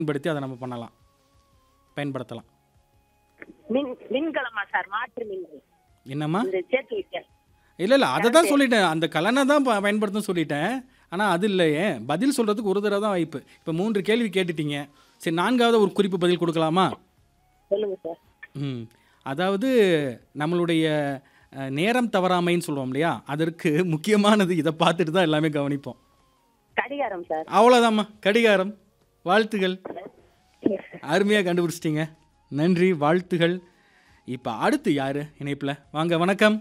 பயன்படுத்தி அதை நம்ம பண்ணலாம் பயன்படுத்தலாம் மின் மின்கலமா சார் மாற்று மின்கலம் என்னம்மா இந்த சேர்த்து வைக்க இல்லை இல்லை அதை தான் சொல்லிட்டேன் அந்த கலனை தான் ப- பயன்படுத்தணும்னு சொல்லிட்டேன் ஆனால் அது இல்லையே பதில் சொல்கிறதுக்கு ஒரு தடவை தான் வாய்ப்பு இப்போ மூன்று கேள்வி கேட்டுட்டீங்க சரி நான்காவது ஒரு குறிப்பு பதில் கொடுக்கலாமா சொல்லுங்க சார் ம் அதாவது நம்மளுடைய அஹ், நேரம் தவறாமைன்னு சொல்லுவோம் இல்லையா அதற்கு முக்கியமானது இதை பார்த்துட்டு தான் எல்லாமே கவனிப்போம் கடிகாரம் சார் அவ்வளோதாம்மா கடிகாரம் வாழ்த்துகள் அருமையாக கண்டுபிடிச்சிட்டீங்க நன்றி வாழ்த்துகள் இப்போ அடுத்து யார் இணைப்பில் வாங்க வணக்கம்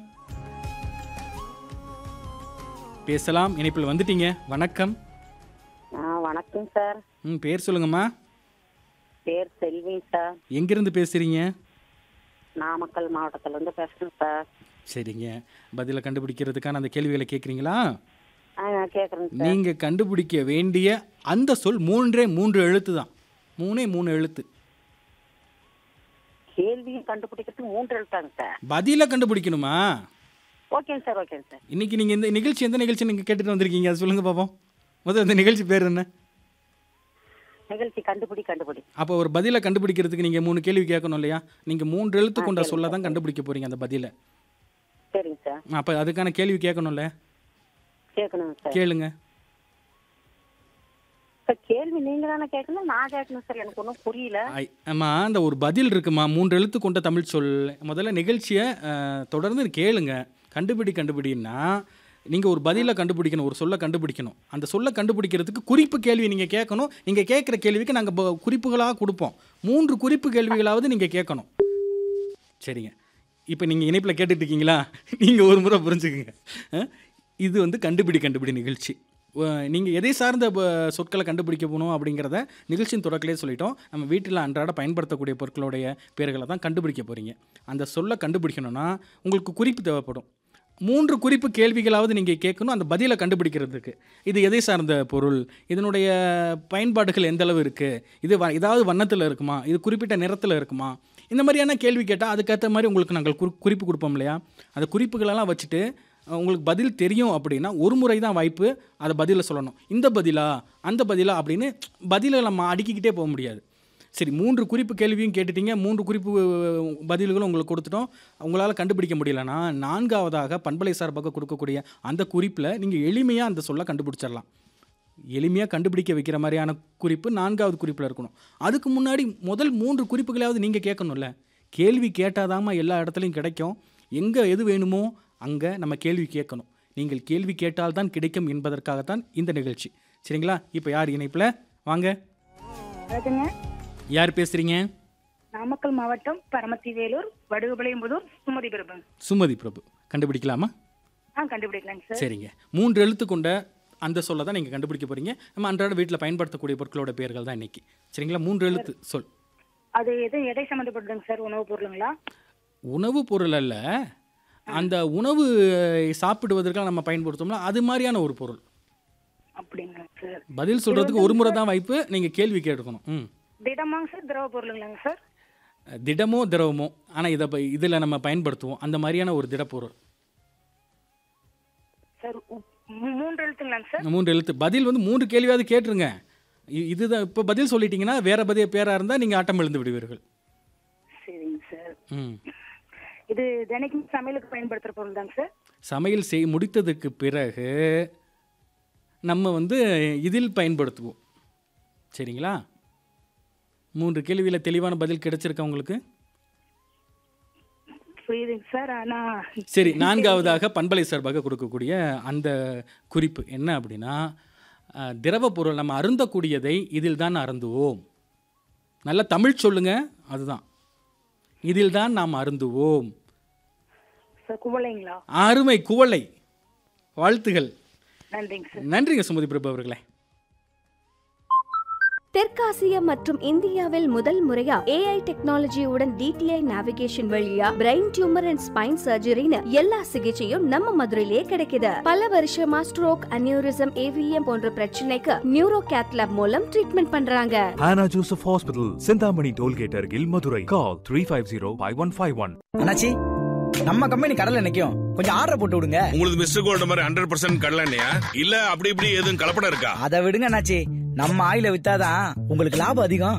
பேசலாம் இணைப்பில் வந்துட்டீங்க வணக்கம் ஆ வணக்கம் சார் ம் பேர் சொல்லுங்கம்மா பேர் செல்வி சார் எங்கேருந்து பேசுகிறீங்க நாமக்கல் மாவட்டத்துல இருந்து பேசுறேன் சார் சரிங்க பதிலை கண்டுபிடிக்கிறதுக்கான அந்த கேள்விகளை கேட்குறீங்களா ஆ நான் கேட்குறேன் சார் நீங்கள் கண்டுபிடிக்க வேண்டிய அந்த சொல் மூன்றே மூன்று எழுத்து தான் மூணே மூணு எழுத்து கேள்வியும் கண்டுபிடிக்கிறதுக்கு மூன்று எழுத்தாங்க சார் பதிலை கண்டுபிடிக்கணுமா ஓகேங்க சார் ஓகேங்க சார் இன்னைக்கு நீங்கள் இந்த நிகழ்ச்சி எந்த நிகழ்ச்சி நீங்கள் கேட்டுட்டு வந்திருக்கீங்க அது சொல்லுங்கள் பார்ப்போம் முதல்ல இந்த நிகழ்ச்சி பேர் என்ன நிகழ்ச்சி கண்டுபிடி கண்டுபிடி அப்போ ஒரு பதிலை கண்டுபிடிக்கிறதுக்கு நீங்கள் மூணு கேள்வி கேட்கணும் இல்லையா நீங்கள் மூன்று எழுத்து கொண்ட சொல்ல தான் கண்டுபிடிக்க போகிறீங்க அந்த பதிலை சரிங்க சார் அப்போ அதுக்கான கேள்வி கேட்கணும்ல கேட்கணுங்க சார் கேளுங்க சார் கேள்வி நீங்க தானே கேட்கணும் நான் கேட்கணும் சார் எனக்கு ஒன்றும் புரியல ஐ அம்மா அந்த ஒரு பதில் இருக்குமா மூன்று எழுத்து கொண்ட தமிழ் சொல் முதல்ல நிகழ்ச்சியை அஹ், தொடர்ந்து கேளுங்க கண்டுபிடி கண்டுபிடின்னா நீங்கள் ஒரு பதிலை கண்டுபிடிக்கணும் ஒரு சொல்லை கண்டுபிடிக்கணும் அந்த சொல்லை கண்டுபிடிக்கிறதுக்கு குறிப்பு கேள்வி நீங்கள் கேட்கணும் நீங்கள் கேட்குற கேள்விக்கு நாங்கள் குறிப்புகளாக கொடுப்போம் மூன்று குறிப்பு கேள்விகளாவது நீங்கள் கேட்கணும் சரிங்க இப்போ நீங்கள் இணைப்பில் கேட்டுட்டு இருக்கீங்களா நீங்கள் ஒரு முறை புரிஞ்சுக்குங்க அஹ், இது வந்து கண்டுபிடி கண்டுபிடி நிகழ்ச்சி நீங்கள் எதை சார்ந்த ப- சொற்களை கண்டுபிடிக்க போகணும் அப்படிங்கிறத நிகழ்ச்சியின் தொடக்கலே சொல்லிட்டோம் நம்ம வீட்டில் அன்றாட பயன்படுத்தக்கூடிய பொருட்களுடைய பேர்களை தான் கண்டுபிடிக்க போகிறீங்க அந்த சொல்லை கண்டுபிடிக்கணும்னா உங்களுக்கு குறிப்பு தேவைப்படும் மூன்று குறிப்பு கேள்விகளாவது நீங்கள் கேட்கணும் அந்த பதிலை கண்டுபிடிக்கிறதுக்கு இது எதை சார்ந்த பொருள் இதனுடைய பயன்பாடுகள் எந்த அளவு இருக்குது இது வ ஏதாவது வண்ணத்தில் இருக்குமா இது குறிப்பிட்ட நிறத்தில் இருக்குமா இந்த மாதிரியான கேள்வி கேட்டால் அதுக்கேற்ற மாதிரி உங்களுக்கு நாங்கள் குறி குறிப்பு கொடுப்போம் இல்லையா அந்த குறிப்புகளெல்லாம் வச்சுட்டு அஹ், உங்களுக்கு பதில் தெரியும் அப்படின்னா ஒரு முறை தான் வாய்ப்பு அதை பதிலை சொல்லணும் இந்த பதிலா அந்த பதிலா அப்படின்னு பதிலை நம்ம அடுக்கிக்கிட்டே போக முடியாது சரி மூன்று குறிப்பு கேள்வியும் கேட்டுட்டீங்க மூன்று குறிப்பு அஹ், பதில்களும் உங்களுக்கு கொடுத்துட்டோம் உங்களால் கண்டுபிடிக்க முடியலன்னா நான்காவதாக பண்பலை சார்பாக கொடுக்கக்கூடிய அந்த குறிப்பில் நீங்கள் எளிமையாக அந்த சொல்ல கண்டுபிடிச்சிடலாம் எளிமையாக கண்டுபிடிக்க வைக்கிற மாதிரியான குறிப்பு நான்காவது குறிப்பில் இருக்கணும் அதுக்கு முன்னாடி முதல் மூன்று குறிப்புகளாவது நீங்கள் கேட்கணும்ல கேள்வி கேட்டாதாம்மா எல்லா இடத்துலையும் கிடைக்கும் எங்கே எது வேணுமோ அங்கே நம்ம கேள்வி கேட்கணும் நீங்கள் கேள்வி கேட்டால்தான் கிடைக்கும் என்பதற்காகத்தான் இந்த நிகழ்ச்சி சரிங்களா இப்போ யார் இணைப்பில் வாங்க வணக்கங்க யார் பேசுகிறீங்க நாமக்கல் மாவட்டம் பரமத்தி வேலூர் வடுகுபாளையம்புதூர் சுமதி பிரபு சுமதி பிரபு கண்டுபிடிக்கலாமா ஆ கண்டுபிடிக்கலாங்க சார் சரிங்க மூன்று எழுத்து கொண்ட அந்த சொல்லை தான் நீங்கள் கண்டுபிடிக்க போகிறீங்க நம்ம அன்றாட வீட்டில் பயன்படுத்தக்கூடிய பொருட்களோட பெயர்கள் தான் இன்னைக்கு சரிங்களா மூன்று எழுத்து சொல் அது எது எடை சம்மந்தப்பட்டதுங்க சார் உணவுப் பொருளுங்களா உணவு பொருள் அல்ல அந்த உணவு சாப்பிடுவதற்காக நம்ம பயன்படுத்தோம்ல அது மாதிரியான ஒரு பொருள் அப்படிங்களா சார் பதில் சொல்கிறதுக்கு ஒரு முறை தான் வாய்ப்பு நீங்கள் கேள்வி கேட்டுக்கணும் ம் திடமாங்க சார் திரவ பொருளுங்களாங்க சார் திடமோ திரவமோ ஆனால் இதை இதில் நம்ம பயன்படுத்துவோம் அந்த மாதிரியான ஒரு திடப்பொருள் சார் உப்- மூ- மூன்று எழுத்துங்களாங்க சார் மூன்று எழுத்து பதில் வந்து மூன்று கேள்வியாவது கேட்டுருங்க இ- இதுதான் இப்போ பதில் சொல்லிட்டீங்கன்னா வேற பதில் பேராக இருந்தால் நீங்கள் ஆட்டம் எழுந்து விடுவீர்கள் சரிங்க சார் ம் இது தினைக்கும் சமையலுக்கு பயன்படுத்துகிற பொருள் தாங்க சார் சமையல் செய் முடித்ததுக்கு பிறகு நம்ம வந்து இதில் பயன்படுத்துவோம் சரிங்களா மூன்று கேள்வியில் தெளிவான பதில் கிடைச்சிருக்கா உங்களுக்கு புரியுதுங்க சார் ஆனால் சரி நான்காவதாக பண்பலை சார்பாக கொடுக்கக்கூடிய அந்த குறிப்பு என்ன அப்படின்னா அஹ், திரவ பொருள் நம்ம அருந்தக்கூடியதை இதில் தான் அருந்துவோம் நல்ல தமிழ் சொல்லுங்க அதுதான் இதில் தான் நாம் அருந்துவோம் சார் குவளைங்களா அருமை குவளை வாழ்த்துகள் நன்றிங்க சார் நன்றிங்க சுமதி பிரபு அவர்களே தெற்காசியா மற்றும் இந்தியாவில் முதல் முறையா ஏஐ டெக்னாலஜியுடன் டிடிஐ நேவிகேஷன் வழியா பிரெயின் டியூமர் அண்ட் ஸ்பைன் சர்ஜரின்னு எல்லா சிகிச்சையும் நம்ம மதுரையிலேயே கிடைக்குது பல வருஷமா ஸ்ட்ரோக் அனியூரிசம் ஏவிஎம் போன்ற பிரச்சனைக்கு நியூரோ கேத்லாப் மூலம் ட்ரீட்மெண்ட் பண்றாங்க Hannah Joseph Hospital, Sindhamani Tollgate, Argil, Madurai. Call 350 5151. அண்ணாச்சி நம்ம கம்பெனி கடல்ல நிக்கும் கொஞ்சம் ஆர்டர் போட்டு விடுங்க உங்களுக்கு மிஸ்டர் கோல்டு மாதிரி ஹண்ட்ரட் பர்சன்ட் கடலண்ணையா இல்ல அப்படி இப்படி எதுவும் கலப்படம் இருக்கா அதை விடுங்க அண்ணாச்சி நம்ம ஆயில வித்தாதான் உங்களுக்கு லாபம் அதிகம்